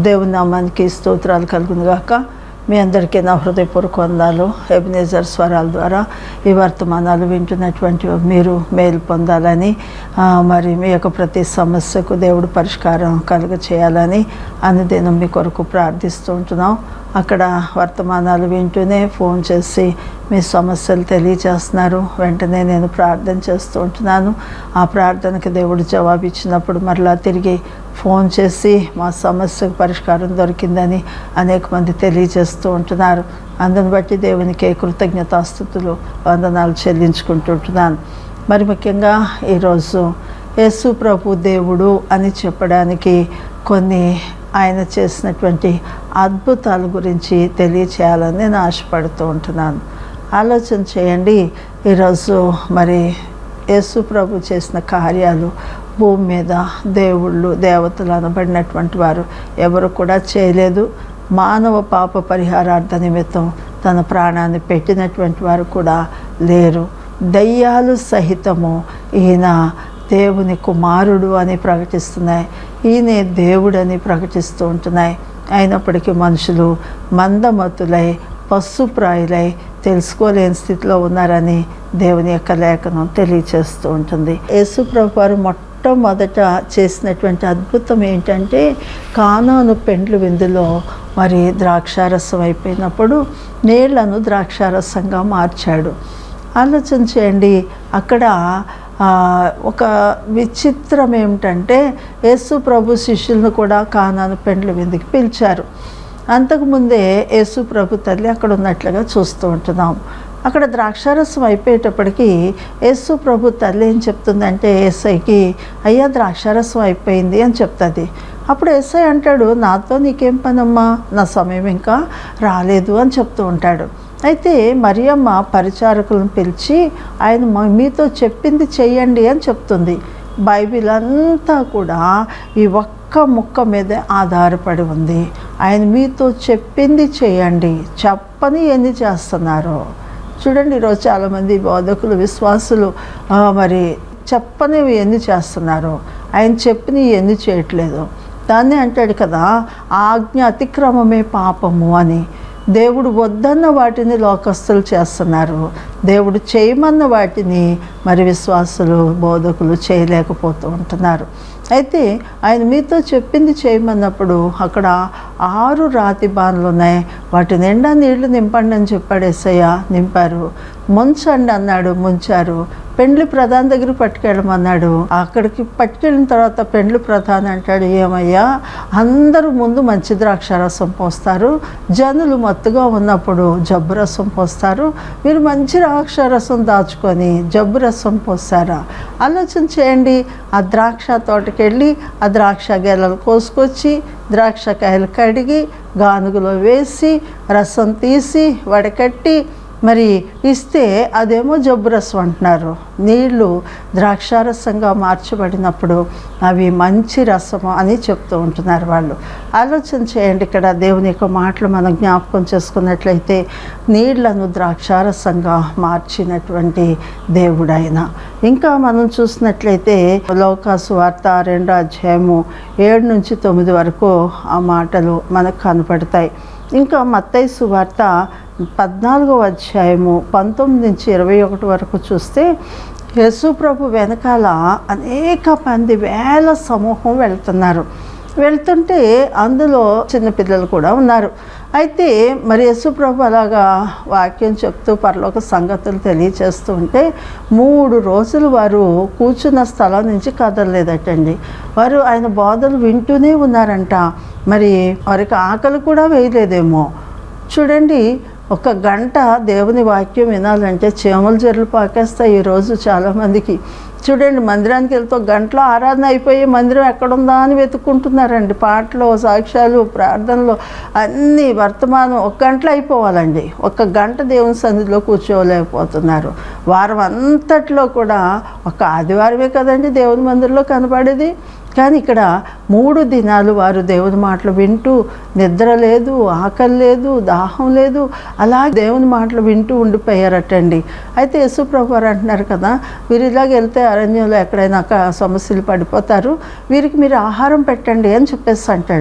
దేవుని నామానికి స్తోత్రాలు కలుగును గాక మీ అందరికీ నా హృదయపూర్వక వందాలు ఎబినేజర్ స్వరాల ద్వారా ఈ వర్తమానాలు వింటున్నటువంటి మీరు మేలు పొందాలని ఆ, మరి మీ యొక్క ప్రతి సమస్యకు దేవుడు పరిష్కారం కలుగ చేయాలని అనుదినం మీ కొరకు ప్రార్థిస్తూ ఉంటున్నాం అక్కడ వర్తమానాలు వింటూనే ఫోన్ చేసి మీ సమస్యలు తెలియజేస్తున్నారు వెంటనే నేను ప్రార్థన చేస్తూ ఉంటున్నాను ఆ ప్రార్థనకి దేవుడు జవాబు ఇచ్చినప్పుడు మరలా తిరిగి ఫోన్ చేసి మా సమస్యకు పరిష్కారం దొరికిందని అనేక మంది తెలియజేస్తూ ఉంటున్నారు అందుని బట్టి దేవునికి కృతజ్ఞతాస్థుతులు వందనాలు చెల్లించుకుంటుంటున్నాను మరి ముఖ్యంగా ఈరోజు యేసు ప్రభు దేవుడు అని చెప్పడానికి కొన్ని ఆయన చేసినటువంటి అద్భుతాల గురించి తెలియచేయాలని నేను ఆశపడుతూ ఉంటున్నాను ఆలోచన చేయండి ఈరోజు మరి యేసు ప్రభు చేసిన కార్యాలు భూమి మీద దేవుళ్ళు దేవతలు అనబడినటువంటి వారు ఎవరు కూడా చేయలేదు మానవ పాప పరిహారార్థ నిమిత్తం తన ప్రాణాన్ని పెట్టినటువంటి వారు కూడా లేరు దయ్యాలు సహితము ఈయన దేవుని కుమారుడు అని ప్రకటిస్తున్నాయి ఈయనే దేవుడని ప్రకటిస్తూ ఉంటున్నాయి అయినప్పటికీ మనుషులు మందమతులై పశుప్రాయులై తెలుసుకోలేని స్థితిలో ఉన్నారని దేవుని యొక్క లేఖనం తెలియచేస్తూ ఉంటుంది యేసుప్రభు వారు మొట్టమొదట చేసినటువంటి అద్భుతం ఏంటంటే కానాను పెండ్లు విందులో మరి ద్రాక్షారసం అయిపోయినప్పుడు నీళ్లను ద్రాక్షారసంగా మార్చాడు ఆలోచన చేయండి అక్కడ ఆ, ఒక విచిత్రం ఏమిటంటే యేసు ప్రభు శిష్యులను కూడా కానాను పెండ్లు విందుకి పిలిచారు అంతకుముందే యేసు ప్రభు తల్లి అక్కడ ఉన్నట్లుగా చూస్తూ ఉంటున్నాం అక్కడ ద్రాక్షారసం అయిపోయేటప్పటికి యేసు ప్రభు తల్లి ఏం చెప్తుందంటే ఏసైకి అయ్యా ద్రాక్షారసం అయిపోయింది అని చెప్తుంది అప్పుడు ఏసై అంటాడు నాతో నీకేం పనమ్మా నా సమయం ఇంకా రాలేదు అని చెప్తూ ఉంటాడు అయితే మరియమ్మ పరిచారకులను పిలిచి ఆయన మ- మీతో చెప్పింది చెయ్యండి అని చెప్తుంది బైబిల్ అంతా కూడా ఈ ఒక్క ముక్క మీదే ఆధారపడి ఉంది ఆయన మీతో చెప్పింది చేయండి చెప్పని ఎన్ని చేస్తున్నారో చూడండి ఈరోజు చాలామంది బోధకులు విశ్వాసులు ఆ, మరి చెప్పనివి ఎన్ని చేస్తున్నారో ఆయన చెప్పినవి ఎన్ని చేయట్లేదు దాన్ని అంటాడు కదా ఆజ్ఞ అతిక్రమమే పాపము అని దేవుడు వద్దన్న వాటిని లోకస్తులు చేస్తున్నారు దేవుడు చేయమన్న వాటిని మరి విశ్వాసులు బోధకులు చేయలేకపోతూ ఉంటున్నారు అయితే ఆయన మీతో చెప్పింది చేయమన్నప్పుడు అక్కడ ఆరు రాతి బాణలు ఉన్నాయి వాటి నిండా నీళ్లు నింపండి అని చెప్పాడు ఎస్సయ్య నింపారు ముంచండి అన్నాడు ముంచారు పెండ్లి ప్రధాన దగ్గర పట్టుకెళ్ళమన్నాడు అక్కడికి పట్టుకెళ్ళిన తర్వాత పెండ్లి ప్రధాని అంటాడు ఏమయ్యా అందరూ ముందు మంచి ద్రాక్షారసం పోస్తారు జనులు మత్తుగా ఉన్నప్పుడు జబ్బు రసం పోస్తారు మీరు మంచి ద్రాక్షారసం దాచుకొని జబ్బు రసం పోస్తారా ఆలోచన చేయండి ఆ ద్రాక్ష తోటకెళ్ళి ఆ ద్రాక్ష గెలలు కోసుకొచ్చి ద్రాక్షకాయలు కడిగి గానుగులో వేసి రసం తీసి వడకట్టి మరి ఇస్తే అదేమో జబ్బు రసం అంటున్నారు నీళ్లు ద్రాక్షారసంగా మార్చబడినప్పుడు అవి మంచి రసము అని చెప్తూ ఉంటున్నారు వాళ్ళు ఆలోచన చేయండి ఇక్కడ దేవుని యొక్క మాటలు మనం జ్ఞాపకం చేసుకున్నట్లయితే నీళ్లను ద్రాక్షారసంగా మార్చినటువంటి దేవుడైన ఇంకా మనం చూసినట్లయితే లోకాసు వార్త రెండో అధ్యాయము ఏడు నుంచి తొమ్మిది వరకు ఆ మాటలు మనకు కనపడతాయి ఇంకా మత్తయి సువార్త పద్నాలుగో అధ్యాయము పంతొమ్మిది నుంచి ఇరవై ఒకటి వరకు చూస్తే యేసు ప్రభు వెనకాల అనేక మంది వేల సమూహం వెళ్తున్నారు వెళ్తుంటే అందులో చిన్నపిల్లలు కూడా ఉన్నారు అయితే మరి యేసు ప్రభు అలాగా వాక్యం చెప్తూ పరలోక సంగతులు తెలియచేస్తూ ఉంటే మూడు రోజులు వారు కూర్చున్న స్థలం నుంచి కదలలేదటండి వారు ఆయన బోధలు వింటూనే ఉన్నారంట మరి వారికి ఆకలి కూడా వేయలేదేమో చూడండి ఒక గంట దేవుని వాక్యం వినాలంటే చీమల జర్లు పాకేస్తాయి ఈరోజు చాలామందికి చూడండి మందిరానికి వెళ్తే ఒక గంటలో ఆరాధన అయిపోయి మందిరం ఎక్కడుందా అని వెతుక్కుంటున్నారండి పాటలు సాక్ష్యాలు ప్రార్థనలు అన్నీ వర్తమానం ఒక గంటలో అయిపోవాలండి ఒక గంట దేవుని సన్నిధిలో కూర్చోలేకపోతున్నారు వారం అంతట్లో కూడా ఒక ఆదివారమే కదండి దేవుని మందిరంలో కనపడేది కానీ ఇక్కడ మూడు దినాలు వారు దేవుని మాటలు వింటూ నిద్ర లేదు ఆకలి లేదు దాహం లేదు అలా దేవుని మాటలు వింటూ ఉండిపోయారటండి అయితే యేసుప్రభు వారు అంటున్నారు కదా వీరు ఇలాగ వెళ్తే అరణ్యంలో ఎక్కడైనా క- సమస్యలు పడిపోతారు వీరికి మీరు ఆహారం పెట్టండి అని చెప్పేసి అంటాడు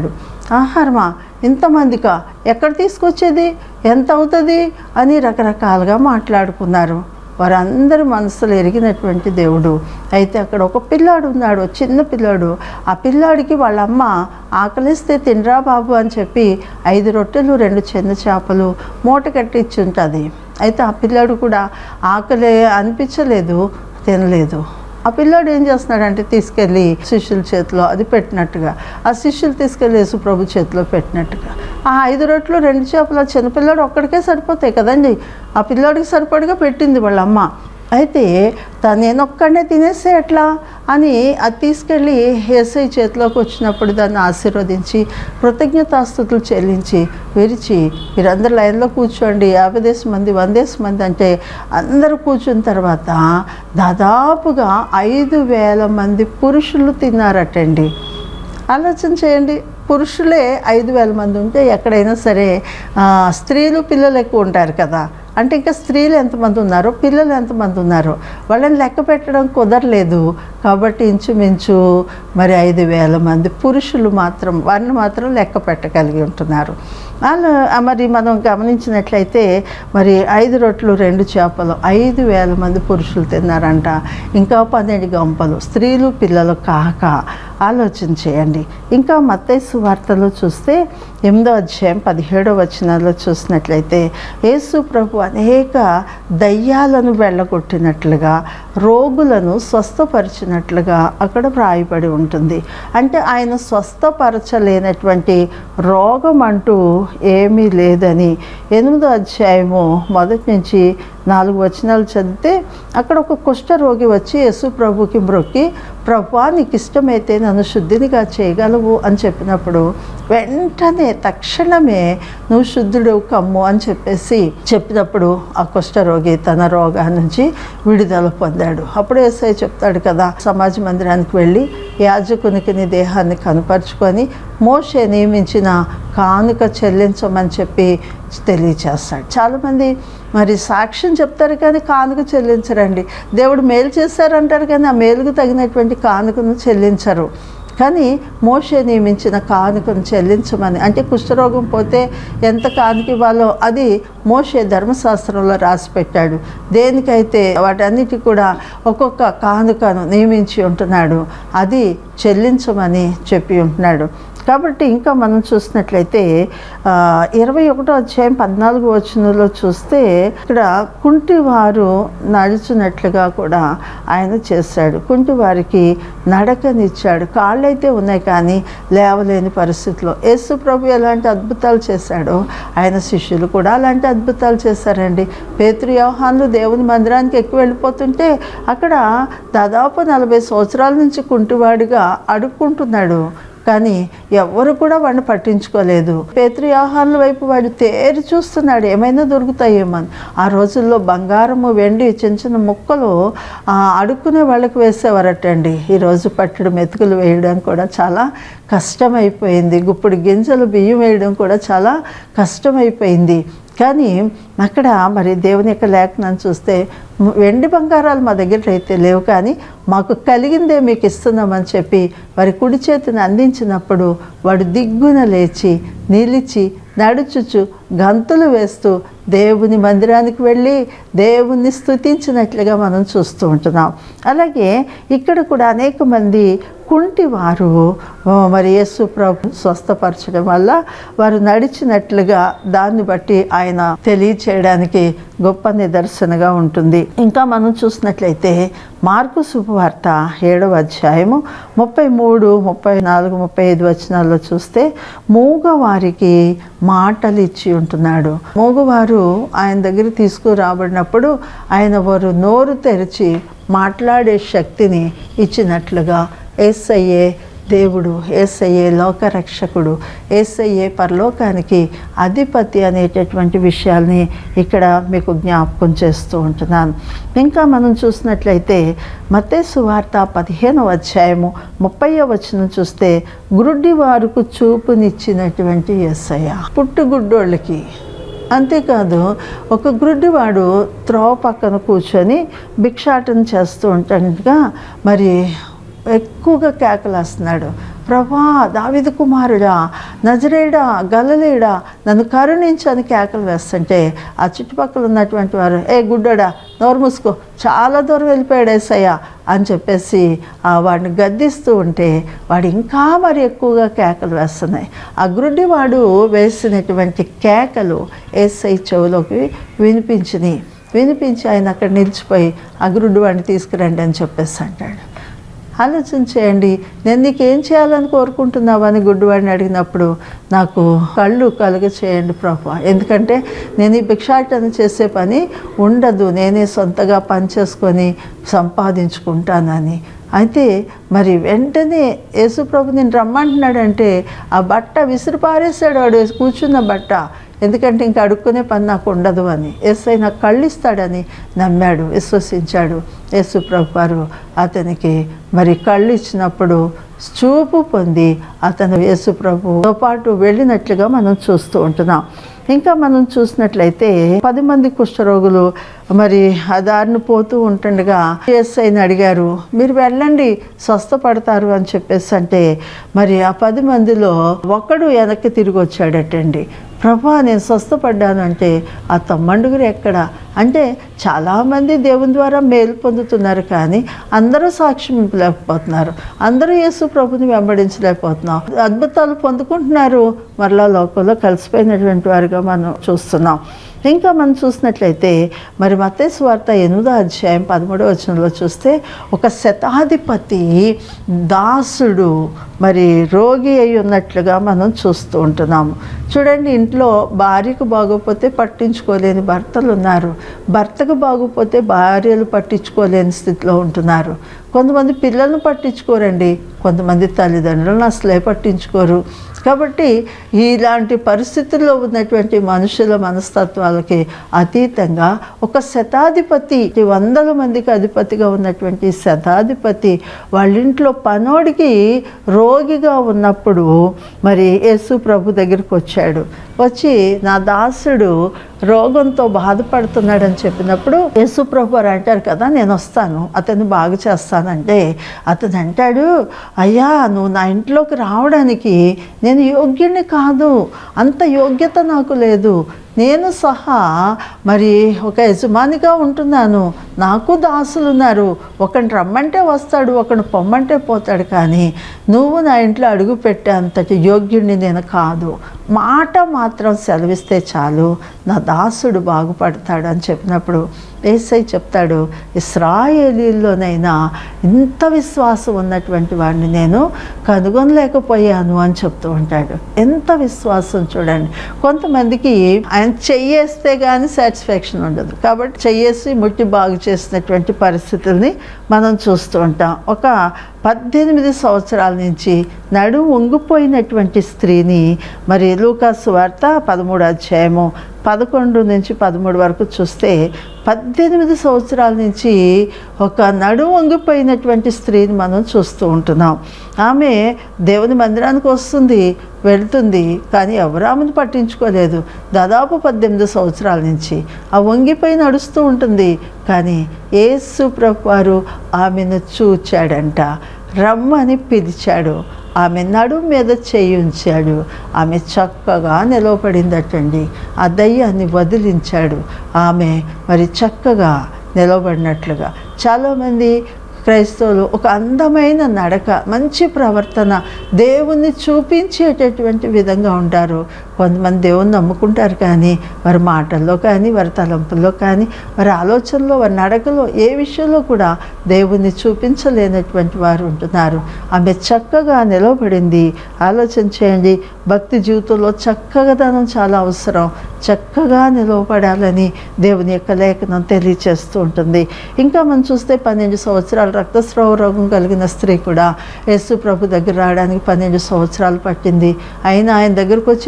ఆహారమా ఇంతమందికా ఎక్కడ తీసుకొచ్చేది ఎంత అవుతుంది అని రకరకాలుగా మాట్లాడుకున్నారు వారందరి మనసులు ఎరిగినటువంటి దేవుడు అయితే అక్కడ ఒక పిల్లాడు ఉన్నాడు చిన్న పిల్లాడు ఆ పిల్లాడికి వాళ్ళ అమ్మ ఆకలిస్తే తినరా బాబు అని చెప్పి ఐదు రొట్టెలు రెండు చిన్న చేపలు మూట కట్టి ఇచ్చి ఉంటుంది అయితే ఆ పిల్లాడు కూడా ఆకలి అనిపించలేదు తినలేదు ఆ పిల్లాడు ఏం చేస్తున్నాడంటే తీసుకెళ్ళి శిష్యుల చేతిలో అది పెట్టినట్టుగా ఆ శిష్యులు తీసుకెళ్ళి యేసుప్రభు చేతిలో పెట్టినట్టుగా ఆ ఐదు రొట్లు రెండు చేపలు ఆ చిన్నపిల్లాడు ఒక్కడికే సరిపోతాయి కదండి ఆ పిల్లాడికి సరిపడగా పెట్టింది వాళ్ళ అమ్మ అయితే తను నేను ఒక్కడనే తినేస్తే ఎట్లా అని అది తీసుకెళ్ళి ఏసై చేతిలోకి వచ్చినప్పుడు దాన్ని ఆశీర్వదించి కృతజ్ఞతాస్థుతులు చెల్లించి విరిచి మీరందరూ లైన్లో కూర్చోండి యాభై దేశం మంది వందేసి మంది అంటే అందరూ కూర్చున్న తర్వాత దాదాపుగా ఐదు వేల మంది పురుషులు తిన్నారటండి ఆలోచన చేయండి పురుషులే ఐదు వేల మంది ఉంటే ఎక్కడైనా సరే ఆ, స్త్రీలు పిల్లలు ఎక్కువ ఉంటారు కదా అంటే ఇంకా స్త్రీలు ఎంతమంది ఉన్నారో పిల్లలు ఎంతమంది ఉన్నారో వాళ్ళని లెక్క పెట్టడం కుదరలేదు కాబట్టి ఇంచుమించు మరి ఐదు వేల మంది పురుషులు మాత్రం వారిని మాత్రం లెక్క పెట్టగలిగి ఉంటున్నారు వాళ్ళు ఆ, మరి మనం గమనించినట్లయితే మరి ఐదు రొట్లు రెండు చేపలు ఐదు వేల మంది పురుషులు తిన్నారంట ఇంకా పన్నెండు గంపలు స్త్రీలు పిల్లలు కాక ఆలోచన చేయండి ఇంకా మత్తైసు వార్తలో చూస్తే ఎనిమిదో అధ్యాయం పదిహేడో వచనాల్లో చూసినట్లయితే యేసు ప్రభు అనేక దయ్యాలను వెళ్ళగొట్టినట్లుగా రోగులను స్వస్థపరిచినట్లుగా అక్కడ వ్రాయబడి ఉంటుంది అంటే ఆయన స్వస్థపరచలేనటువంటి రోగం అంటూ ఏమీ లేదని ఎనిమిదో అధ్యాయము మొదటి నుంచి నాలుగు వచనాలు చదివితే అక్కడ ఒక కుష్ఠరోగి వచ్చి యేసు ప్రభుకి మ్రొక్కి ప్రభా నీకు ఇష్టమైతే నన్ను శుద్ధినిగా చేయగలవు అని చెప్పినప్పుడు వెంటనే తక్షణమే నువ్వు శుద్ధుడు కమ్ము అని చెప్పేసి చెప్పినప్పుడు ఆ కుష్ఠరోగి తన రోగా నుంచి విడుదల పొందాడు అప్పుడు ఏసై చెప్తాడు కదా సమాజ మందిరానికి వెళ్ళి యాజకునికి నీ దేహాన్ని కనపరుచుకొని మోషే నియమించిన కానుక చెల్లించమని చెప్పి తెలియచేస్తాడు చాలామంది మరి సాక్ష్యం చెప్తారు కానీ కానుక చెల్లించరండి దేవుడు మేలు చేశారంటారు కానీ ఆ మేలుకు తగినటువంటి కానుకను చెల్లించరు కానీ మోషే నియమించిన కానుకను చెల్లించమని అంటే కుష్ఠరోగం పోతే ఎంత కానుక ఇవ్వాలో అది మోషే ధర్మశాస్త్రంలో రాసి పెట్టాడు దేనికైతే వాటన్నిటి కూడా ఒక్కొక్క కానుకను నియమించి ఉంటున్నాడు అది చెల్లించమని చెప్పి ఉంటున్నాడు కాబట్టి ఇంకా మనం చూసినట్లయితే ఆ, ఇరవై ఒకటో అధ్యాయం పద్నాలుగు వచనంలో చూస్తే ఇక్కడ కుంటివారు నడుచున్నట్లుగా కూడా ఆయన చేశాడు కుంటివారికి నడకనిచ్చాడు కాళ్ళైతే ఉన్నాయి కానీ లేవలేని పరిస్థితిలో యేసు ప్రభు ఎలాంటి అద్భుతాలు చేశాడో ఆయన శిష్యులు కూడా అలాంటి అద్భుతాలు చేశారండి పేతృ వ్యవహాన్లు దేవుని మందిరానికి ఎక్కువ వెళ్ళిపోతుంటే అక్కడ దాదాపు నలభై సంవత్సరాల నుంచి కుంటివాడిగా అడుక్కుంటున్నాడు కానీ ఎవ్వరు కూడా వాడిని పట్టించుకోలేదు పేతృ ఆహారాల వైపు వాడు తేరి చూస్తున్నాడు ఏమైనా దొరుకుతాయేమో అని ఆ రోజుల్లో బంగారము వెండి చిన్న చిన్న ముక్కలు ఆ, అడుక్కునే వాళ్ళకి వేసేవారటండి ఈరోజు పట్టడం మెతుకులు వేయడం కూడా చాలా కష్టమైపోయింది గుప్పుడు గింజలు బియ్యం వేయడం కూడా చాలా కష్టమైపోయింది కానీ అక్కడ మరి దేవుని యొక్క లేఖనాన్ని చూస్తే మ- వెండి బంగారాలు మా దగ్గర అయితే లేవు కానీ మాకు కలిగిందే మీకు ఇస్తున్నామని చెప్పి వారి కుడి చేతిని అందించినప్పుడు వాడు దిగ్గున లేచి నిలిచి నడుచుచు గంతులు వేస్తూ దేవుని మందిరానికి వెళ్ళి దేవుణ్ణి స్తుతించినట్లుగా మనం చూస్తూ ఉంటున్నాం అలాగే ఇక్కడ కూడా అనేక మంది కుంటి వారు ఆ, మరి యేసు ప్రభు స్వస్థపరచడం వల్ల వారు నడిచినట్లుగా దాన్ని బట్టి ఆయన తెలియచేయడానికి గొప్ప నిదర్శనగా ఉంటుంది ఇంకా మనం చూసినట్లయితే మార్కు శుభవార్త ఏడవ అధ్యాయము ముప్పై మూడు ముప్పై నాలుగు ముప్పై ఐదు వచనాల్లో చూస్తే మూగవారికి మాటలు ఇచ్చి ఉంటున్నాడు మూగవారు ఆయన దగ్గర తీసుకురాబడినప్పుడు ఆయన వారు నోరు తెరిచి మాట్లాడే శక్తిని ఇచ్చినట్లుగా ఏసయ్యే దేవుడు ఏసయ్యే లోకరక్షకుడు ఏసయ్యే పరలోకానికి అధిపతి అనేటటువంటి విషయాల్ని ఇక్కడ మీకు జ్ఞాపకం చేస్తూ ఉంటున్నాను ఇంకా మనం చూసినట్లయితే మత్తేసు వార్త పదిహేనవ అధ్యాయము ముప్పైవ వచనం చూస్తే గురుడి వారుకు చూపునిచ్చినటువంటి ఏసయ్య పుట్టుగుడ్డోళ్ళకి అంతేకాదు ఒక గుడ్డివాడు త్రోవ పక్కన కూర్చొని భిక్షాటన చేస్తూ ఉంటాడుగా మరి ఎక్కువగా కేకలేస్తున్నాడు ప్రభా దావిదు కుమారుడా నజరేడా గలలేడా నన్ను కరుణించని కేకలు వేస్తుంటే ఆ చుట్టుపక్కల ఉన్నటువంటి వారు ఏ గుడ్డడా నోరు మూసుకో చాలా దూరం వెళ్ళిపోయాడు ఏసయ్య అని చెప్పేసి ఆ వాడిని గద్దిస్తూ ఉంటే వాడు ఇంకా మరి ఎక్కువగా కేకలు వేస్తున్నాయి ఆ గుడ్డి వాడు వేసినటువంటి కేకలు ఏసై చెవులోకి వినిపించినాయి వినిపించి ఆయన అక్కడ నిలిచిపోయి ఆ గుడ్డి వాడిని తీసుకురండి అని చెప్పేసి అంటాడు ఆలోచన చేయండి నేను నీకు ఏం చేయాలని కోరుకుంటున్నావు అని గుడ్డివాడిని అడిగినప్పుడు నాకు కళ్ళు కలుగ చేయండి ప్రభా ఎందుకంటే నేను ఈ భిక్షాటన చేసే పని ఉండదు నేనే సొంతగా పని చేసుకొని సంపాదించుకుంటానని అయితే మరి వెంటనే యేసుప్రభు నేను రమ్మంటున్నాడంటే ఆ బట్ట విసిరి పారేశాడు వాడు కూర్చున్న బట్ట ఎందుకంటే ఇంకా అడుక్కునే పని నాకు ఉండదు అని ఎస్ఐ నాకు కళ్ళు ఇస్తాడని నమ్మాడు విశ్వసించాడు యేసు ప్రభు వారు అతనికి మరి కళ్ళు ఇచ్చినప్పుడు చూపు పొంది అతను యేసు ప్రభుతో పాటు వెళ్ళినట్లుగా మనం చూస్తూ ఉంటున్నాం ఇంకా మనం చూసినట్లయితే పది మంది కుష్ఠరోగులు మరి ఆ దారిని పోతూ ఉంటుండగా ఎస్ఐని అడిగారు మీరు వెళ్ళండి స్వస్థపడతారు అని చెప్పేసి అంటే మరి ఆ పది మందిలో ఒకడు వెనక్కి తిరిగి వచ్చాడటండి ప్రభా నేను స్వస్థపడ్డాను అంటే ఆ తమ్మండుగురు ఎక్కడ అంటే చాలామంది దేవుని ద్వారా మేలు పొందుతున్నారు కానీ అందరూ సాక్ష్యం ఇవ్వలేకపోతున్నారు అందరూ యేసు ప్రభుని వెంబడించలేకపోతున్నాం అద్భుతాలు పొందుకుంటున్నారు మరలా లోకంలో కలిసిపోయినటువంటి వారిగా మనం చూస్తున్నాం ఇంకా మనం చూసినట్లయితే మరి మత్తేసు వార్త ఎనిమిదో అధ్యాయం పదమూడవ వచనంలో చూస్తే ఒక శతాధిపతి దాసుడు మరి రోగి అయి ఉన్నట్లుగా మనం చూస్తూ ఉంటున్నాము చూడండి ఇంట్లో భార్యకు బాగోపోతే పట్టించుకోలేని భర్తలు ఉన్నారు భర్తకు బాగోపోతే భార్యలు పట్టించుకోలేని స్థితిలో ఉంటున్నారు కొంతమంది పిల్లలను పట్టించుకోరండి కొంతమంది తల్లిదండ్రులను అసలే పట్టించుకోరు కాబట్టి ఇలాంటి పరిస్థితుల్లో ఉన్నటువంటి మనుషుల మనస్తత్వాలకి అతీతంగా ఒక శతాధిపతి ఈ వందల మందికి అధిపతిగా ఉన్నటువంటి శతాధిపతి వాళ్ళ ఇంట్లో పనోడికి రోగిగా ఉన్నప్పుడు మరి యేసు ప్రభు దగ్గరికి వచ్చాడు వచ్చి నా దాసుడు రోగంతో బాధపడుతున్నాడని చెప్పినప్పుడు యేసు ప్రభు వారు అంటారు కదా నేను వస్తాను అతను బాగు చేస్తానంటే అతను అంటాడు అయ్యా నువ్వు నా ఇంట్లోకి రావడానికి నేను యోగ్యుని కాదు అంత యోగ్యత నాకు లేదు నేను సహా మరి ఒక యజమానిగా ఉంటున్నాను నాకు దాసులు ఉన్నారు ఒకరిని రమ్మంటే వస్తాడు ఒకరిని పొమ్మంటే పోతాడు కానీ నువ్వు నా ఇంట్లో అడుగు పెట్టే అంతటి యోగ్యుడిని నేను కాదు మాట మాత్రం సెలవిస్తే చాలు నా దాసుడు బాగుపడతాడు అని చెప్పినప్పుడు ఏసై చెప్తాడు ఇస్రాయేలీల్లోనైనా ఇంత విశ్వాసం ఉన్నటువంటి వాడిని నేను కనుగొనలేకపోయాను అని చెప్తూ ఉంటాడు ఎంత విశ్వాసం చూడండి కొంతమందికి ఆయన చెయ్యేస్తే కానీ సాటిస్ఫాక్షన్ ఉండదు కాబట్టి చెయ్యేసి ముట్టి బాగు చేసినటువంటి పరిస్థితుల్ని మనం చూస్తూ ఉంటాం ఒక పద్దెనిమిది సంవత్సరాల నుంచి నడు వంగిపోయినటువంటి స్త్రీని మరి లూకాసు వార్త పదమూడు అధ్యాయము పదకొండు నుంచి పదమూడు వరకు చూస్తే పద్దెనిమిది సంవత్సరాల నుంచి ఒక నడు వంగిపోయినటువంటి స్త్రీని మనం చూస్తూ ఉంటున్నాం ఆమె దేవుని మందిరానికి వస్తుంది వెళ్తుంది కానీ ఎవరు ఆమెను పట్టించుకోలేదు దాదాపు పద్దెనిమిది సంవత్సరాల నుంచి ఆ వంగిపోయి నడుస్తూ ఉంటుంది కానీ యేసు ప్రభు వారు ఆమెను చూచాడంట రమ్మని పిలిచాడు ఆమె నడు మీద చేయి ఉంచాడు ఆమె చక్కగా నిలవబడిందటండి ఆ దయ్యాన్ని వదిలించాడు ఆమె మరి చక్కగా నిలవబడినట్లుగా చాలామంది క్రైస్తవులు ఒక అందమైన నడక మంచి ప్రవర్తన దేవుణ్ణి చూపించేటటువంటి విధంగా ఉంటారు కొంతమంది దేవుణ్ణి నమ్ముకుంటారు కానీ వారి మాటల్లో కానీ వారి తలంపుల్లో కానీ వారి ఆలోచనలో వారి నడకలో ఏ విషయంలో కూడా దేవుణ్ణి చూపించలేనటువంటి వారు ఉంటున్నారు ఆమె చక్కగా నిలవబడింది ఆలోచన చేయండి భక్తి జీవితంలో చక్కగాదనం చాలా అవసరం చక్కగా నిలవబడాలని దేవుని యొక్క లేఖనం తెలియచేస్తూ ఉంటుంది ఇంకా మనం చూస్తే పన్నెండు సంవత్సరాలు రక్తస్రావ రోగం కలిగిన స్త్రీ కూడా యేసు ప్రభు దగ్గర రావడానికి పన్నెండు సంవత్సరాలు పట్టింది అయినా ఆయన దగ్గరకు వచ్చే వారిని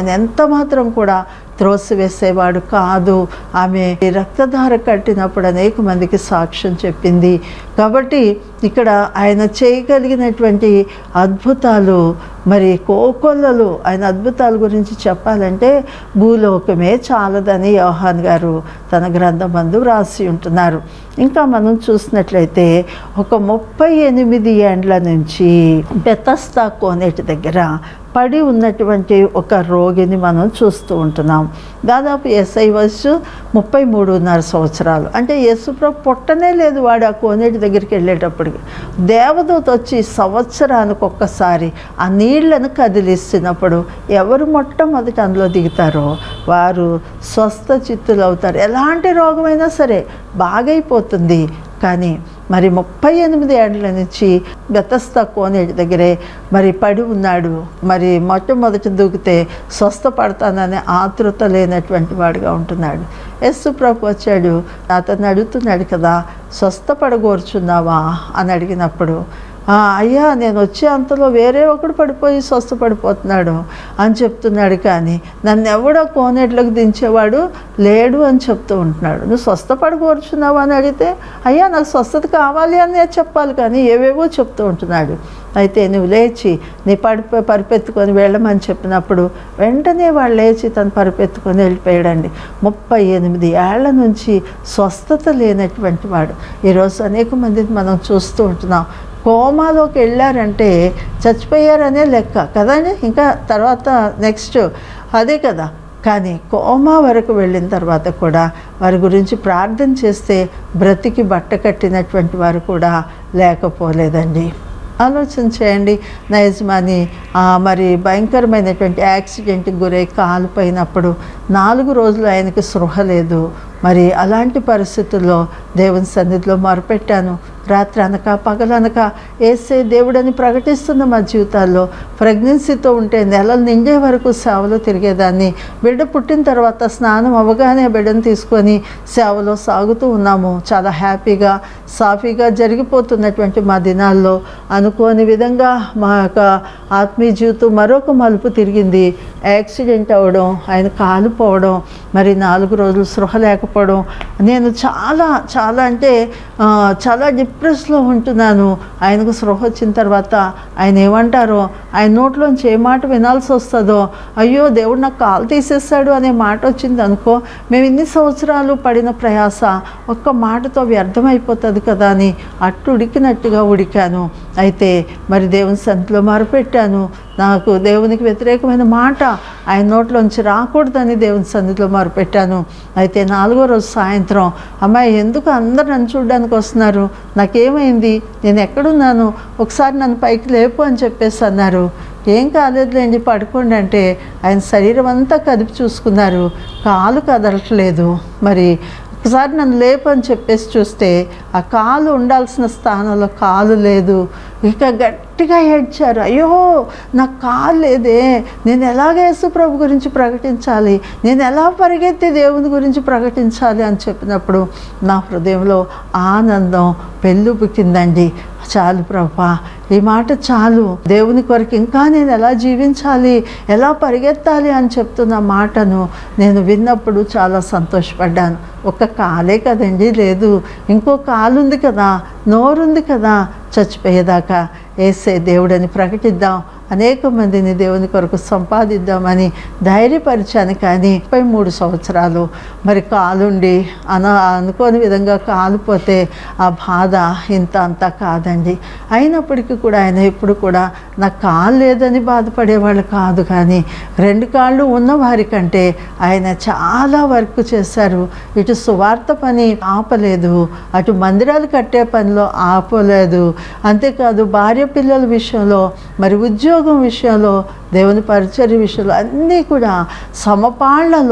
ఆయన ఎంత మాత్రం కూడా త్రోసివేసేవాడు కాదు ఆమె రక్తధార కట్టినప్పుడు అనేక మందికి సాక్ష్యం చెప్పింది కాబట్టి ఇక్కడ ఆయన చేయగలిగినటువంటి అద్భుతాలు మరి కోకొల్లలు ఆయన అద్భుతాల గురించి చెప్పాలంటే భూలోకమే చాలదని యోహాన్ గారు తన గ్రంథం మందు రాసి ఉంటున్నారు ఇంకా మనం చూసినట్లయితే ఒక ముప్పై ఎనిమిది ఏండ్ల నుంచి బెతస్తా కోనేటి దగ్గర పడి ఉన్నటువంటి ఒక రోగిని మనం చూస్తూ ఉంటున్నాం దాదాపు ఎస్ఐ వయసు ముప్పై మూడున్నర సంవత్సరాలు అంటే యేసుప్రభు పుట్టనే లేదు వాడు ఆ కోనేటి దగ్గరికి వెళ్ళేటప్పటికి దేవదూత వచ్చి సంవత్సరానికి ఒక్కసారి ఆ నీళ్లను కదిలిస్తున్నప్పుడు ఎవరు మొట్టమొదటి అందులో దిగుతారో వారు స్వస్థ చిత్తులు అవుతారు ఎలాంటి రోగమైనా సరే బాగైపోతుంది కానీ మరి ముప్పై ఎనిమిది ఏళ్ళ నుంచి గతస్థ కోనేటి దగ్గరే మరి పడి ఉన్నాడు మరి మొట్టమొదటి దూకితే స్వస్థపడతాననే ఆతృత లేనటువంటి వాడుగా ఉంటున్నాడు యస్సు ప్రభు వచ్చాడు అతన్ని అడుగుతున్నాడు కదా స్వస్థపడగోర్చున్నావా అని అడిగినప్పుడు "ఆ, అయ్యా నేను వచ్చే అంతలో వేరే ఒకడు పడిపోయి స్వస్థపడిపోతున్నాడు అని చెప్తున్నాడు కానీ నన్ను ఎవడో కోనేట్లోకి దించేవాడు లేడు అని చెప్తూ ఉంటున్నాడు నువ్వు స్వస్థపడి కోరుచున్నావు అని అడిగితే అయ్యా నాకు స్వస్థత కావాలి అని నేను చెప్పాలి కానీ ఏవేవో చెప్తూ ఉంటున్నాడు అయితే నువ్వు లేచి నీ పడిపో పరిపెత్తుకొని వెళ్ళమని చెప్పినప్పుడు వెంటనే వాళ్ళు లేచి తను పరిపెత్తుకొని వెళ్ళిపోయాడండి ముప్పై ఎనిమిది ఏళ్ల నుంచి స్వస్థత లేనటువంటి వాడు ఈరోజు అనేక మందిని మనం చూస్తూ ఉంటున్నాం కోమాలోకి వెళ్ళారంటే చచ్చిపోయారనే లెక్క కదండి ఇంకా తర్వాత నెక్స్ట్ అదే కదా కానీ కోమా వరకు వెళ్ళిన తర్వాత కూడా వారి గురించి ప్రార్థన చేస్తే బ్రతికి బట్ట కట్టినటువంటి వారు కూడా లేకపోలేదండి ఆలోచన చేయండి నా యజమాని ఆ, మరి భయంకరమైనటువంటి యాక్సిడెంట్కి గురై కాలు పోయినప్పుడు నాలుగు రోజులు ఆయనకి స్పృహ లేదు మరి అలాంటి పరిస్థితుల్లో దేవుని సన్నిధిలో మొరపెట్టాను రాత్రి అనక పగలనక ఏసే దేవుడని ప్రకటిస్తున్న మా జీవితాల్లో ప్రెగ్నెన్సీతో ఉంటే నెలలు నిండే వరకు సేవలో తిరిగేదాన్ని బిడ్డ పుట్టిన తర్వాత స్నానం అవ్వగానే బిడ్డను తీసుకొని సేవలో సాగుతూ ఉన్నాము చాలా హ్యాపీగా సాఫీగా జరిగిపోతున్నటువంటి మా దినాల్లో అనుకోని విధంగా మా యొక్క ఆత్మీయ జీవితం మరొక మలుపు తిరిగింది యాక్సిడెంట్ అవ్వడం ఆయన కాలిపోవడం మరి నాలుగు రోజులు స్పృహ లేకపోవడం నేను చాలా చాలా అంటే ఆ, చాలా డిప్రెస్లో ఉంటున్నాను ఆయనకు స్పృహ వచ్చిన తర్వాత ఆయన ఏమంటారో ఆయన నోట్లోంచి ఏ మాట వినాల్సి వస్తుందో అయ్యో దేవుడు నాకు కాలు తీసేస్తాడు అనే మాట వచ్చింది అనుకో మేము ఇన్ని సంవత్సరాలు పడిన ప్రయాస ఒక్క మాటతో వ్యర్థమైపోతుంది కదా అని అట్టు ఉడికినట్టుగా ఉడికాను అయితే మరి దేవుని సంతలో మొరపెట్టాను నాకు దేవునికి వ్యతిరేకమైన మాట ఆయన నోట్లోంచి రాకూడదని దేవుని సన్నిధిలో మొరపెట్టాను అయితే నాలుగో రోజు సాయంత్రం అమ్మాయి ఎందుకు అందరు నన్ను చూడడానికి వస్తున్నారు నాకేమైంది నేను ఎక్కడున్నాను ఒకసారి నన్ను పైకి లేపు అని చెప్పేసి అన్నారు ఏం కాలేదులేండి పడుకోండి అంటే ఆయన శరీరం అంతా కదిపి చూసుకున్నారు కాలు కదలట్లేదు మరి ఒకసారి నన్ను లేపు అని చెప్పేసి చూస్తే ఆ కాలు ఉండాల్సిన స్థానంలో కాలు లేదు ఇక గట్టిగా ఏడ్చారు అయ్యో నాకు కాలు లేదే నేను ఎలాగ యేసు ప్రభు గురించి ప్రకటించాలి నేను ఎలా పరిగెత్తి దేవుని గురించి ప్రకటించాలి అని చెప్పినప్పుడు నా హృదయంలో ఆనందం పెళ్ళుపుకిందండి చాలు ప్రభా ఈ మాట చాలు దేవుని కొరకు ఇంకా నేను ఎలా జీవించాలి ఎలా పరిగెత్తాలి అని చెప్తున్న మాటను నేను విన్నప్పుడు చాలా సంతోషపడ్డాను ఒక కాలే కదండి లేదు ఇంకో కాలు ఉంది కదా నోరుంది కదా చచ్చిపోయేదాకా ఏసే దేవుడని ప్రకటిద్దాం అనేక మందిని దేవుని కొరకు సంపాదిద్దామని ధైర్యపరిచాను కానీ ముప్పై మూడు సంవత్సరాలు మరి కాలుండి అన అనుకోని విధంగా కాలిపోతే ఆ బాధ ఇంత అంతా కాదండి అయినప్పటికీ కూడా ఆయన ఎప్పుడు కూడా నాకు కాలు లేదని బాధపడేవాళ్ళు కాదు కానీ రెండు కాళ్ళు ఉన్న వారి కంటే ఆయన చాలా వర్క్ చేశారు ఇటు సువార్త పని ఆపలేదు అటు మందిరాలు కట్టే పనిలో ఆపలేదు అంతేకాదు భార్య పిల్లల విషయంలో మరి ఉద్యోగం విషయంలో దేవుని పరిచర్య విషయంలో అన్నీ కూడా సమపాళ్లలో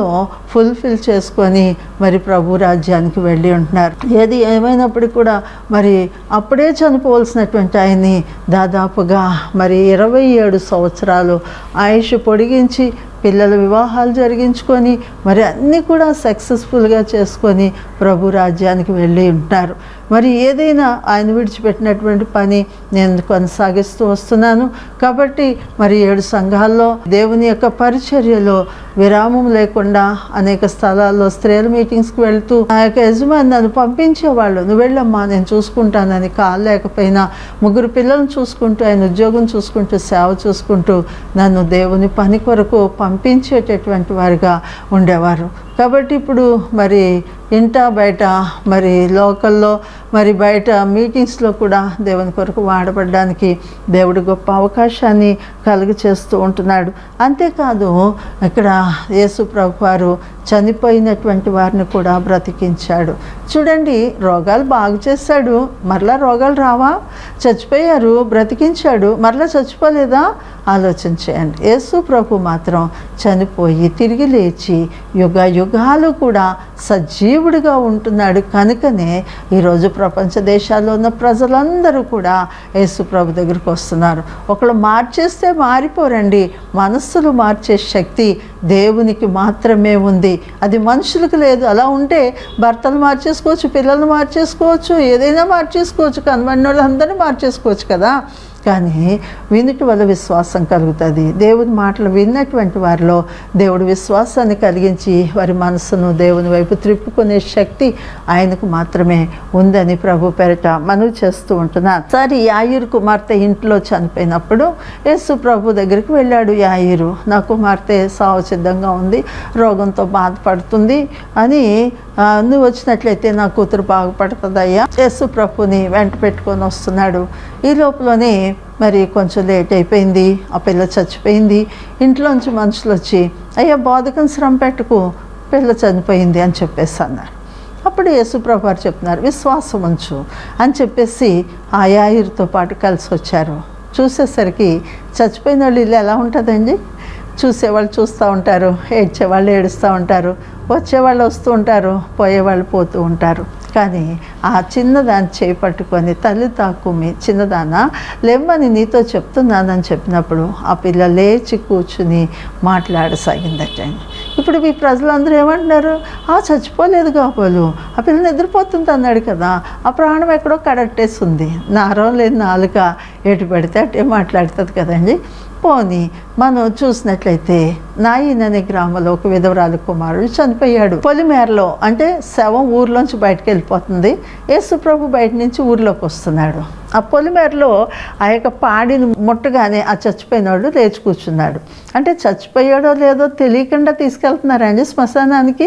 ఫుల్ఫిల్ చేసుకొని మరి ప్రభు రాజ్యానికి వెళ్ళి ఉంటున్నారు ఏది ఏమైనప్పటికీ కూడా మరి అప్పుడే చనిపోవలసినటువంటి ఆయన్ని దాదాపుగా మరి ఇరవై ఏడు సంవత్సరాలు ఆయుష్ పొడిగించి పిల్లల వివాహాలు జరిగించుకొని మరి అన్నీ కూడా సక్సెస్ఫుల్గా చేసుకొని ప్రభు రాజ్యానికి వెళ్ళి ఉంటారు మరి ఏదైనా ఆయన విడిచిపెట్టినటువంటి పని నేను కొనసాగిస్తూ వస్తున్నాను కాబట్టి మరి ఏడు సంఘాల్లో దేవుని యొక్క పరిచర్యలో విరామం లేకుండా అనేక స్థలాల్లో స్త్రీల మీటింగ్స్కి వెళ్తూ ఆ యొక్క యజమాని నన్ను పంపించేవాళ్ళు నువ్వు వెళ్ళమ్మా నేను చూసుకుంటానని కాలు లేకపోయినా ముగ్గురు పిల్లల్ని చూసుకుంటూ ఆయన ఉద్యోగం చూసుకుంటూ సేవ చూసుకుంటూ నన్ను దేవుని పని కొరకు పంపించేటటువంటి వారిగా ఉండేవారు కాబట్టి ఇప్పుడు మరి ఇంట బయట మరి లోకల్లో మరి బయట మీటింగ్స్లో కూడా దేవుని కొరకు వాడబడడానికి దేవుడు గొప్ప అవకాశాన్ని కలుగ చేస్తూ ఉంటున్నాడు అంతేకాదు ఇక్కడ యేసు ప్రభు వారు చనిపోయినటువంటి వారిని కూడా బ్రతికించాడు చూడండి రోగాలు బాగు చేశాడు మరలా రోగాలు రావా చచ్చిపోయారు బ్రతికించాడు మరలా చచ్చిపోలేదా ఆలోచన చేయండి యేసు ప్రభు మాత్రం చనిపోయి తిరిగి లేచి యుగ యుగాలు కూడా సజీవుడిగా ఉంటున్నాడు కనుకనే ఈరోజు ప్రపంచ దేశాల్లో ఉన్న ప్రజలందరూ కూడా యేసు ప్రభు దగ్గరికి వస్తున్నారు ఒకళ్ళు మార్చేస్తే మారిపోరండి మనస్సులు మార్చే శక్తి దేవునికి మాత్రమే ఉంది అది మనుషులకు లేదు అలా ఉంటే భర్తలు మార్చేసుకోవచ్చు పిల్లలు మార్చేసుకోవచ్చు ఏదైనా మార్చేసుకోవచ్చు కనబడిన వాళ్ళందరినీ మార్చేసుకోవచ్చు కదా కానీ వినుటి వల్ల విశ్వాసం కలుగుతుంది దేవుని మాటలు విన్నటువంటి వారిలో దేవుడు విశ్వాసాన్ని కలిగించి వారి మనసును దేవుని వైపు త్రిప్పుకునే శక్తి ఆయనకు మాత్రమే ఉందని ప్రభు పేరట మనవి చేస్తూ ఉంటున్నాను సరే యాయిరు కుమార్తె ఇంట్లో చనిపోయినప్పుడు యేసు ప్రభు దగ్గరికి వెళ్ళాడు యాయిరు నా కుమార్తె సావు సిద్ధంగా ఉంది రోగంతో బాధపడుతుంది అని "ఆ, నువ్వు వచ్చినట్లయితే నా కూతురు బాగుపడుతుందయ్యా యేసు ప్రభుని వెంట పెట్టుకొని వస్తున్నాడు ఈ లోపలనే మరి కొంచెం లేట్ అయిపోయింది ఆ పిల్ల చచ్చిపోయింది ఇంట్లోంచి మనుషులు వచ్చి అయ్యా బోధకం శ్రమ పెట్టుకు పిల్ల చనిపోయింది అని చెప్పేసి అన్నారు అప్పుడు యేసుప్రభు వారు చెప్తున్నారు విశ్వాసం ఉంచు అని చెప్పేసి ఆ యాయిరుతో పాటు కలిసి వచ్చారు చూసేసరికి చచ్చిపోయిన వాళ్ళు ఇల్లు ఎలా ఉంటుందండి చూసేవాళ్ళు చూస్తూ ఉంటారు ఏడ్చేవాళ్ళు ఏడుస్తూ ఉంటారు వచ్చేవాళ్ళు వస్తూ ఉంటారు పోయేవాళ్ళు పోతూ ఉంటారు కానీ ఆ చిన్నదాన్ని చేపట్టుకొని తల్లి తాకుమి చిన్నదాన లేమ్మని నీతో చెప్తున్నానని చెప్పినప్పుడు ఆ పిల్ల లేచి కూర్చుని మాట్లాడసాగిందట ఇప్పుడు ఈ ప్రజలందరూ ఏమంటున్నారు ఆ చచ్చిపోలేదు కాబోలు ఆ పిల్ల నిద్రపోతుంది అన్నాడు కదా ఆ ప్రాణం ఎక్కడో కడట్టేస్తుంది నారం లేని నాలుక ఎటు పెడితే అటే మాట్లాడుతుంది కదండి పోని మనం చూసినట్లయితే నాయిన్ అనే గ్రామంలో ఒక విధవరాలు కుమారుడు చనిపోయాడు పొలిమేరలో అంటే శవం ఊర్లోంచి బయటకు వెళ్ళిపోతుంది యేసుప్రభు బయట నుంచి ఊర్లోకి వస్తున్నాడు ఆ పొలిమేరలో ఆ యొక్క పాడిని ముట్టగానే ఆ చచ్చిపోయినవాడు లేచి కూర్చున్నాడు అంటే చచ్చిపోయాడో లేదో తెలియకుండా తీసుకెళ్తున్నారండి శ్మశానానికి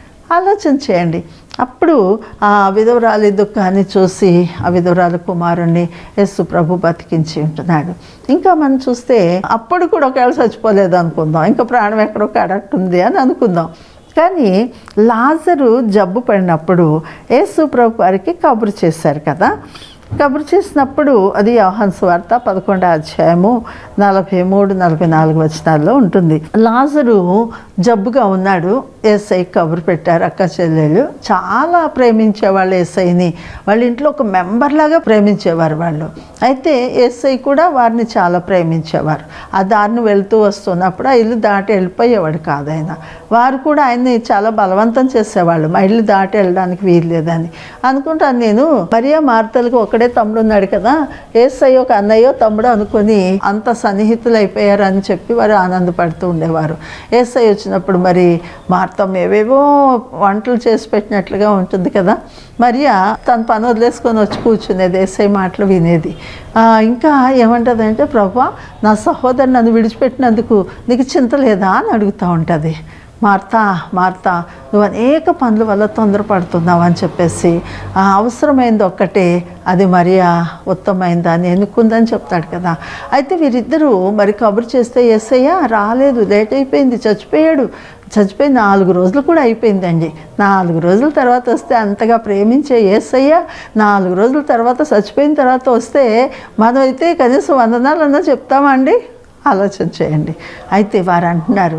ఆలోచన చేయండి అప్పుడు ఆ విధవరాలి దుఃఖాన్ని చూసి ఆ విధవరాలు కుమారుణ్ణి యేసు ప్రభు బతికించి ఉంటున్నాడు ఇంకా మనం చూస్తే అప్పుడు కూడా ఒకవేళ చచ్చిపోలేదు అనుకుందాం ఇంకా ప్రాణం ఎక్కడో కడట్టుంది అని అనుకుందాం కానీ లాజరు జబ్బు పడినప్పుడు యేసు ప్రభు వారికి కబురు చేశారు కదా కబురు చేసినప్పుడు అది యోహాన్ వార్త పదకొండో అధ్యాయము నలభై మూడు నలభై నాలుగు వచనాల్లో ఉంటుంది లాజరు జబ్బుగా ఉన్నాడు ఏసై కబురు పెట్టారు అక్క చెల్లెళ్ళు చాలా ప్రేమించేవాళ్ళు ఏసైని వాళ్ళ ఇంట్లో ఒక మెంబర్ లాగా ప్రేమించేవారు వాళ్ళు అయితే ఏసై కూడా వారిని చాలా ప్రేమించేవారు ఆ దారిని వెళ్తూ వస్తున్నప్పుడు ఆ ఇల్లు దాటి వెళ్ళిపోయేవాడు కాదు ఆయన వారు కూడా ఆయన్ని చాలా బలవంతం చేసేవాళ్ళు మా ఇల్లు దాటి వెళ్ళడానికి వీలు లేదని అనుకుంటాను నేను మరియా మార్తలకు ఒకడే తమ్ముడు ఉన్నాడు కదా ఏసయ్య ఒక అన్నయ్యో తమ్ముడు అనుకొని అంత సన్నిహితులు అయిపోయారు అని చెప్పి వారు ఆనందపడుతూ ఉండేవారు ఏసై వచ్చినప్పుడు మరి మార్తం ఏవేవో వంటలు చేసి పెట్టినట్లుగా ఉంటుంది కదా మరియా తన పని వదిలేసుకొని వచ్చి కూర్చునేది ఏసై మాటలు వినేది ఆ, ఇంకా ఏమంటుందంటే ప్రభా నా సహోదరు నన్ను విడిచిపెట్టినందుకు నీకు చింత లేదా అని అడుగుతూ ఉంటుంది మార్తా మార్తా నువ్వు అనేక పనుల వల్ల తొందరపడుతున్నావు అని చెప్పేసి ఆ అవసరమైంది ఒక్కటే అది మరి ఉత్తమైంది అని ఎన్నుకుందని చెప్తాడు కదా అయితే వీరిద్దరూ మరి కబురు చేస్తే ఎస్ఐయా రాలేదు లేట్ అయిపోయింది చచ్చిపోయాడు చచ్చిపోయి నాలుగు రోజులు కూడా అయిపోయిందండి నాలుగు రోజుల తర్వాత వస్తే అంతగా ప్రేమించే ఏసయ్య నాలుగు రోజుల తర్వాత చచ్చిపోయిన తర్వాత వస్తే మనం అయితే కనీసం వందనాలన్నా చెప్తామా అండి ఆలోచన చేయండి అయితే వారు అంటున్నారు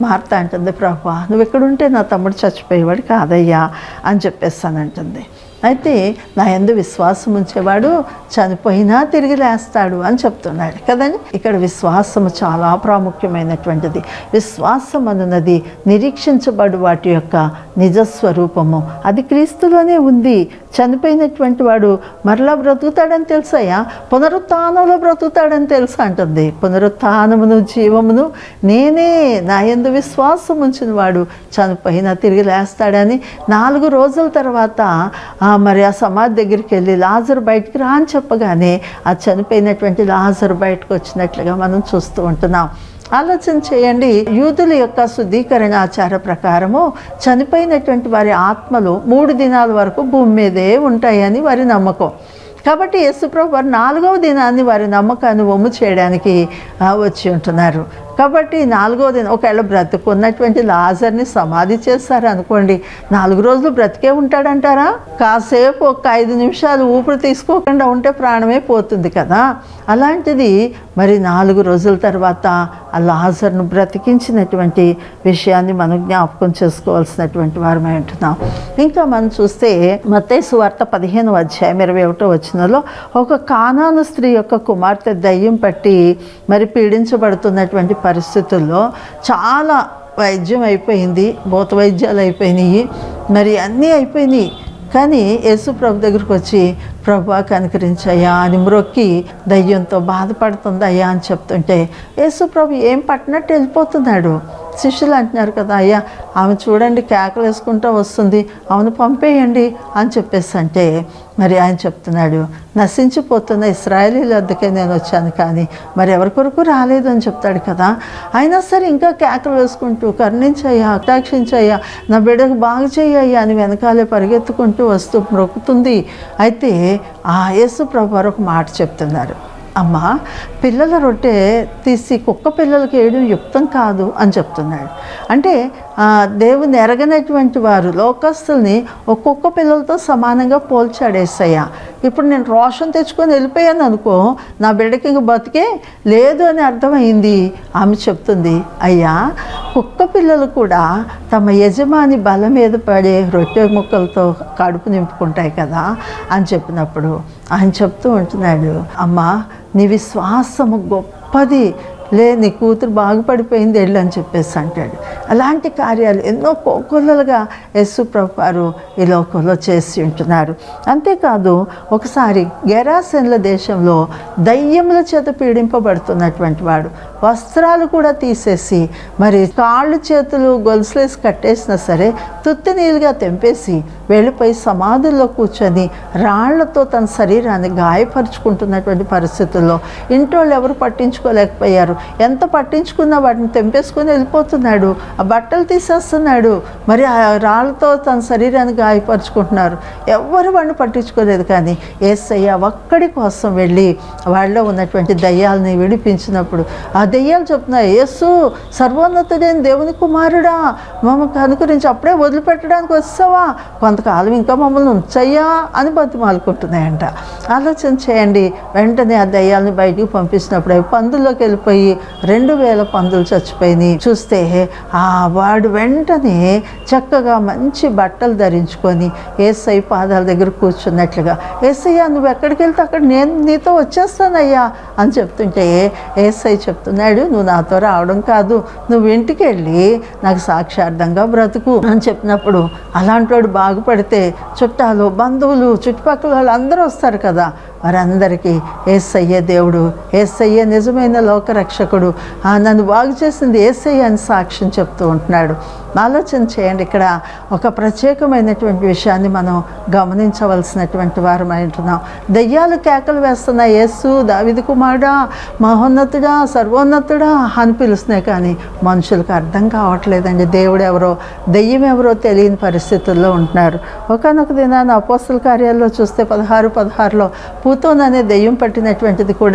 మార్త అంటుంది ప్రభా నువ్వు ఎక్కడుంటే నా తమ్ముడు చచ్చిపోయేవాడు కాదయ్యా అని చెప్పేస్తానంటుంది అయితే నా ఎందు విశ్వాసం ఉంచేవాడు చనిపోయినా తిరిగి లేస్తాడు అని చెప్తున్నాడు కదండి ఇక్కడ విశ్వాసము చాలా ప్రాముఖ్యమైనటువంటిది విశ్వాసం అనున్నది నిరీక్షించబడు వాటి యొక్క నిజస్వరూపము అది క్రీస్తులోనే ఉంది చనిపోయినటువంటి వాడు మరలా బ్రతుకుతాడని తెలుసయ్యా పునరుత్థానంలో బ్రతుకుతాడని తెలుసు అంటుంది పునరుత్థానమును జీవమును నేనే నా ఎందు విశ్వాసం ఉంచిన వాడు చనిపోయినా తిరిగి లేస్తాడని నాలుగు రోజుల తర్వాత ఆ, మరి ఆ సమాధి దగ్గరికి వెళ్ళి లాజర్ బయటికి రా అని చెప్పగానే ఆ చనిపోయినటువంటి లాజర్ బయటకు వచ్చినట్లుగా మనం చూస్తూ ఉంటున్నాం ఆలోచన చేయండి యూదుల యొక్క శుద్ధీకరణ ఆచార ప్రకారము చనిపోయినటువంటి వారి ఆత్మలు మూడు దినాల వరకు భూమి మీదే ఉంటాయని వారి నమ్మకం కాబట్టి యేసుప్రభు వారు నాలుగవ దినాన్ని వారి నమ్మకాన్ని ఒమ్ము చేయడానికి ఆ, వచ్చి ఉంటున్నారు కాబట్టి నాలుగవ దినం ఒకవేళ బ్రతుకున్నటువంటి లాజర్ని సమాధి చేస్తారు అనుకోండి నాలుగు రోజులు బ్రతికే ఉంటాడంటారా కాసేపు ఒక ఐదు నిమిషాలు ఊపిరి తీసుకోకుండా ఉంటే ప్రాణమే పోతుంది కదా అలాంటిది మరి నాలుగు రోజుల తర్వాత ఆ లాజర్ను బ్రతికించినటువంటి విషయాన్ని మనం జ్ఞాపకం చేసుకోవాల్సినటువంటి వారమై ఉంటున్నాం ఇంకా మనం చూస్తే మత్తేసు వార్త పదిహేను అధ్యాయం ఇరవై ఒకటో వచ్చినలో ఒక కానాను స్త్రీ యొక్క కుమార్తె దయ్యం పట్టి మరి పీడించబడుతున్నటువంటి పరిస్థితుల్లో చాలా వైద్యం అయిపోయింది భూత వైద్యాలు అయిపోయినాయి మరి అన్నీ అయిపోయినాయి కానీ యేసు ప్రభు దగ్గరికి వచ్చి ప్రభా కనుకరించయ్యా అని మ్రొక్కి దయ్యంతో బాధపడుతుందయ్యా అని చెప్తుంటే యేసు ప్రభు ఏం పట్టినట్టు వెళ్ళిపోతున్నాడు శిష్యులు అంటున్నారు కదా అయ్యా ఆమె చూడండి కేకలు వేసుకుంటూ వస్తుంది ఆమెను పంపేయండి అని చెప్పేసి అంటే మరి ఆయన చెప్తున్నాడు నశించిపోతున్న ఇస్రాయలీల వద్దకే నేను వచ్చాను కానీ మరి ఎవరి కొరకు రాలేదు అని చెప్తాడు కదా అయినా సరే ఇంకా కేకలు వేసుకుంటూ కరుణించయ్యా హతాక్షించయ్యా నా బిడ్డకు బాగు చేయ్యా అని వెనకాలే పరిగెత్తుకుంటూ వస్తూ మొక్కుతుంది అయితే ఆ యేసు ప్రభు వారు ఒక మాట చెప్తున్నారు అమ్మ పిల్లల రొట్టె తీసి కుక్క పిల్లలకి వేయడం యుక్తం కాదు అని చెప్తున్నాడు అంటే ఆ, దేవుని ఎరగనటువంటి వారు లోకస్తుల్ని ఒక్కొక్క పిల్లలతో సమానంగా పోల్చాడు ఏసయ్య ఇప్పుడు నేను రోషం తెచ్చుకొని వెళ్ళిపోయాను అనుకో నా బిడ్డకి ఇంక బతికే లేదు అని అర్థమైంది ఆమె చెప్తుంది అయ్యా కుక్క పిల్లలు కూడా తమ యజమాని బల మీద పడే రొట్టె ముక్కలతో కడుపు నింపుకుంటాయి కదా అని చెప్పినప్పుడు ఆయన చెప్తూ ఉంటున్నాడు అమ్మా నీ విశ్వాసము గొప్పది లే నీ కూతురు బాగుపడిపోయింది వెళ్ళు అని చెప్పేసి అంటాడు అలాంటి కార్యాలు ఎన్నో కోకొల్లలుగా యేసు ప్రభు వారు ఈ లోకంలో చేసి ఉంటున్నారు అంతేకాదు ఒకసారి గెరాసెన్ల దేశంలో దయ్యముల చేత పీడింపబడుతున్నటువంటి వాడు వస్త్రాలు కూడా తీసేసి మరి కాళ్ళు చేతులు గొలుసులేసి కట్టేసినా సరే తుత్తి నీళ్ళుగా తెంపేసి వెళ్ళిపోయి సమాధుల్లో కూర్చొని రాళ్లతో తన శరీరాన్ని గాయపరుచుకుంటున్నటువంటి పరిస్థితుల్లో ఇంటోళ్ళు ఎవరు పట్టించుకోలేకపోయారు ఎంత పట్టించుకున్నా వాటిని తెంపేసుకొని వెళ్ళిపోతున్నాడు ఆ బట్టలు తీసేస్తున్నాడు మరి ఆ రాళ్ళతో తన శరీరాన్ని గాయపరుచుకుంటున్నారు ఎవరు వాడిని పట్టించుకోలేదు కానీ ఏసయ్య ఒక్కడి కోసం వెళ్ళి వాళ్ళలో ఉన్నటువంటి దయ్యాలని విడిపించినప్పుడు ఆ దయ్యాలు చెప్తున్నాయి యేసు సర్వోన్నతుడైన దేవుని కుమారుడా మమ్మల్ని అనుకరించి అప్పుడే వదిలిపెట్టడానికి వస్తావా కొంతకాలం ఇంకా మమ్మల్ని ఉంచయ్యా అని బతిమాలుకుంటున్నాయంట ఆలోచన చేయండి వెంటనే ఆ దయ్యాలని బయటికి పంపించినప్పుడు అవి పందుల్లోకి వెళ్ళిపోయి రెండు వేల పందులు చచ్చిపోయినాయి చూస్తే ఆ వాడు వెంటనే చక్కగా మంచి బట్టలు ధరించుకొని ఏసై పాదాల దగ్గర కూర్చున్నట్లుగా ఏసయ్యా నువ్వు ఎక్కడికి వెళ్తే అక్కడ నేను నీతో వచ్చేస్తానయ్యా అని చెప్తుంటే ఏసై చెప్తున్నాడు నువ్వు నాతో రావడం కాదు నువ్వు ఇంటికి వెళ్ళి నాకు సాక్షార్థంగా బ్రతుకు అని చెప్పినప్పుడు అలాంటి వాడు బాగుపడితే చుట్టాలు బంధువులు చుట్టుపక్కల వాళ్ళు అందరూ వస్తారు కదా వారందరికీ ఏసయ్య దేవుడు ఏసయ్య నిజమైన లోకరక్షకుడు ఆ, నన్ను బాగు చేసింది ఏసయ్య అని సాక్ష్యం చెప్తూ ఉంటున్నాడు ఆలోచన చేయండి ఇక్కడ ఒక ప్రత్యేకమైనటువంటి విషయాన్ని మనం గమనించవలసినటువంటి వారమై ఉంటున్నాం దయ్యాలు కేకలు వేస్తున్న యేసు దావిది కుమారుడా మహోన్నతుడా సర్వోన్నతుడా అని పిలుస్తున్నాయి కానీ మనుషులకు అర్థం కావట్లేదండి దేవుడు ఎవరో దెయ్యం ఎవరో తెలియని పరిస్థితుల్లో ఉంటున్నారు ఒకనొక దినాన అపోస్తుల కార్యాల్లో చూస్తే పదహారు పదహారులో పూతోన్ అనే దెయ్యం పట్టినటువంటిది కూడా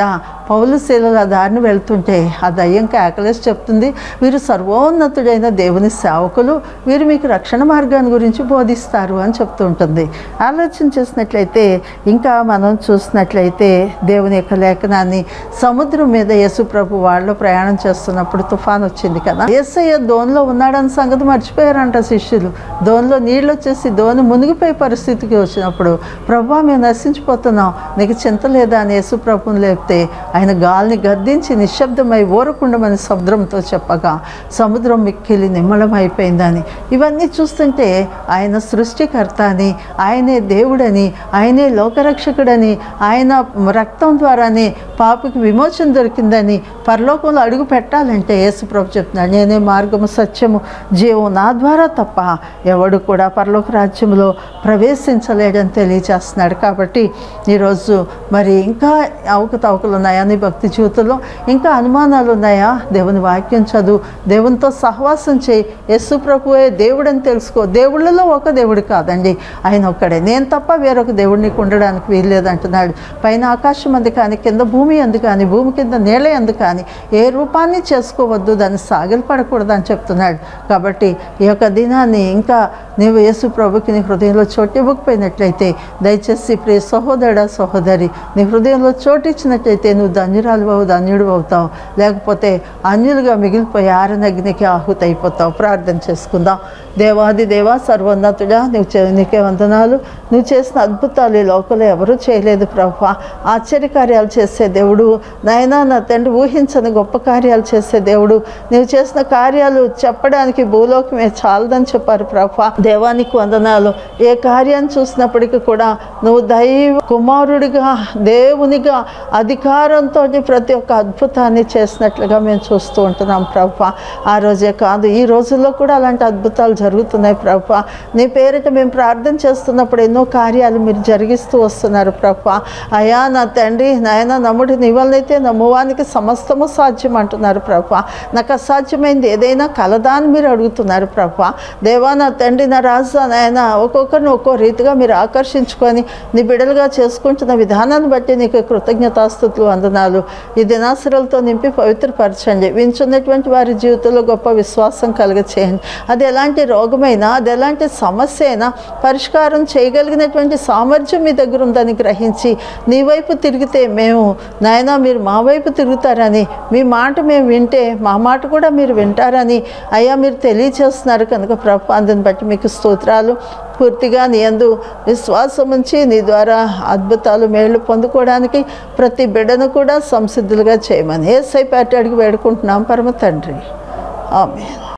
పౌలు శీలలు ఆ దారిని వెళ్తుంటే ఆ దయ్యం కేకలేసి చెప్తుంది వీరు సర్వోన్నతుడైన దేవుని సేవకులు వీరు మీకు రక్షణ మార్గాన్ని గురించి బోధిస్తారు అని చెప్తూ ఉంటుంది ఆలోచన చేసినట్లయితే ఇంకా మనం చూసినట్లయితే దేవుని యొక్క లేఖనాన్ని సముద్రం మీద యేసు ప్రభు వాళ్ళు ప్రయాణం చేస్తున్నప్పుడు తుఫాన్ వచ్చింది కదా యేసయ్య దోనిలో ఉన్నాడన్న సంగతి మర్చిపోయారంట శిష్యులు దోనిలో నీళ్ళు వచ్చేసి దోని మునిగిపోయే పరిస్థితికి వచ్చినప్పుడు ప్రభు మేము నశించిపోతున్నాం నీకు చింత లేదా అని యేసు ప్రభుని లేపితే ఆయన గాలిని గద్దించి నిశ్శబ్దమై ఊరకుండమని సముద్రంతో చెప్పగా సముద్రం మిక్కిలి నిమ్మలం అయిపోయిందని ఇవన్నీ చూస్తుంటే ఆయన సృష్టికర్త అని ఆయనే దేవుడని ఆయనే లోకరక్షకుడని ఆయన రక్తం ద్వారానే పాపకి విమోచన దొరికిందని పరలోకంలో అడుగు పెట్టాలంటే యేసుప్రభు చెప్తున్నాడు నేనే మార్గము సత్యము జీవం నా ద్వారా తప్ప ఎవడు కూడా పరలోక రాజ్యంలో ప్రవేశించలేడని తెలియజేస్తున్నాడు కాబట్టి ఈరోజు మరి ఇంకా అవకతవకలు ఉన్నాయా నీ భక్తి జీవితంలో ఇంకా అనుమానాలు ఉన్నాయా దేవుని వాక్యం చదువు దేవునితో సహవాసం చేయి యేసు ప్రభువే దేవుడని తెలుసుకో దేవుళ్ళలో ఒక దేవుడు కాదండి ఆయన ఒక్కడే నేను తప్ప వేరొక దేవుడు నీకు ఉండడానికి వీల్లేదు అంటున్నాడు పైన ఆకాశం అందు కానీ కింద భూమి అందు కానీ భూమి కింద నేల అందు కానీ ఏ రూపాన్ని చేసుకోవద్దు దాన్ని సాగిలపడకూడదు అని చెప్తున్నాడు కాబట్టి ఈ యొక్క దినాన్ని ఇంకా నీవు యేసు ప్రభుకి నీ హృదయంలో చోటు ఇవ్వకపోయినట్లయితే దయచేసి ప్రియ సహోదరుడా సహోదరి నీ హృదయంలో చోటు ఇచ్చినట్లయితే నువ్వు ధన్యురాలు అవు ధన్యుడు అవుతావు లేకపోతే అన్యులుగా మిగిలిపోయి ఆరనగ్నికి ఆహుతి అయిపోతావు ప్రార్థన చేసుకుందాం దేవాది దేవా సర్వోన్నతుడా నువ్వు చే నీకే వందనాలు నువ్వు చేసిన అద్భుతాలు ఈ లోకంలో ఎవరూ చేయలేదు ప్రభా ఆశ్చర్యకార్యాలు చేసే దేవుడు నాయనా నా తండ్రి ఊహించని గొప్ప కార్యాలు చేసే దేవుడు నువ్వు చేసిన కార్యాలు చెప్పడానికి భూలోకమే చాలదని చెప్పారు ప్రభా దేవానికి వందనాలు ఏ కార్యాన్ని చూసినప్పటికీ కూడా నువ్వు దైవ కుమారుడిగా దేవునిగా అధికారంతో ప్రతి ఒక్క అద్భుతాన్ని చేసినట్లుగా మేము చూస్తూ ఉంటున్నాం ప్రభా ఆ రోజే కాదు ఈ రోజుల్లో కూడా అలాంటి అద్భుతాలు జరుగుతున్నాయి ప్రభా నీ పేరిట మేము ప్రార్థన చేస్తున్నప్పుడు ఎన్నో కార్యాలు మీరు జరిగిస్తూ వస్తున్నారు ప్రభా అయా నా తండ్రి నాయన నమ్ముడి నీ వల్లైతే నమ్మువానికి సమస్తము సాధ్యం అంటున్నారు ప్రభా నాకు అసాధ్యమైంది ఏదైనా కలదా అని మీరు అడుగుతున్నారు ప్రభా దేవా నా తండ్రి నా రాజు నాయన ఒక్కొక్కరిని ఒక్కో రీతిగా మీరు ఆకర్షించుకొని నీ బిడలుగా చేసుకుంటున్న విధానాన్ని బట్టి నీకు కృతజ్ఞతాస్థుతులు వందనాలు ఈ దినాసురలతో నింపి పవిత్రపరచండి వించున్నటువంటి వారి జీవితంలో గొప్ప విశ్వాసం కలుగ చేయండి అది ఎలాంటి రోగమైనా అది ఎలాంటి సమస్య అయినా పరిష్కారం చేయగలిగినటువంటి సామర్థ్యం మీ దగ్గర ఉందని గ్రహించి నీ వైపు తిరిగితే మేము నాయనా మీరు మా వైపు తిరుగుతారని మీ మాట మేము వింటే మా మాట కూడా మీరు వింటారని అయ్యా మీరు తెలియచేస్తున్నారు కనుక ప్రభు అందుని బట్టి మీకు స్తోత్రాలు పూర్తిగా నీ అందు విశ్వాసం ఉంచి నీ ద్వారా అద్భుతాలు మేళ్లు పొందుకోవడానికి ప్రతి బిడ్డను కూడా సంసిద్ధులుగా చేయమని ఏ సైపాటి అడిగి వేడుకుంటున్నాం పరమ తండ్రి ఆమె